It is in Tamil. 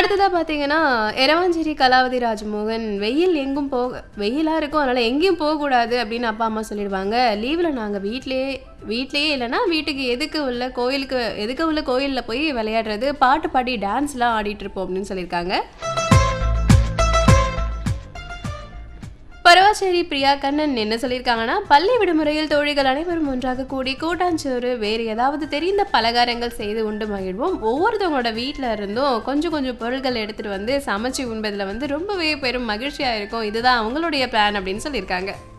அடுத்ததா பார்த்தீங்கன்னா, எரவாஞ்சேரி கலாவதி ராஜமோகன், "வெயில் எங்கும் போக வெயிலா இருக்கும். அதனால எங்கேயும் போகக்கூடாது" அப்படின்னு அப்பா, அம்மா சொல்லிடுவாங்க. லீவுல நாங்க வீட்லயே வீட்லயே இல்லன்னா, வீட்டுக்கு எதுக்க உள்ள கோயிலுக்கு எதுக்க உள்ள கோயில்ல போய் விளையாடுறது, பாட்டு பாடி டான்ஸ்லாம் ஆடிட்டு இருப்போம் அப்படின்னு சொல்லியிருக்காங்க. பரவாச்சேரி பிரியா கண்ணன் என்ன சொல்லியிருக்காங்கன்னா, "பள்ளி விடுமுறையில் தோழிகள் அனைவரும் ஒன்றாக கூடி கூட்டாஞ்சோறு, வேறு ஏதாவது தெரிந்த பலகாரங்கள் செய்து உண்டு மகிழ்வோம். ஒவ்வொருத்தவங்களோட வீட்ல இருந்தும் கொஞ்சம் கொஞ்சம் பொருட்கள் எடுத்துட்டு வந்து சமைச்சு உண்பதில வந்து ரொம்பவே பெரும் மகிழ்ச்சியா இருக்கும். இதுதான் அவங்களுடைய பிளான்" அப்படின்னு சொல்லியிருக்காங்க.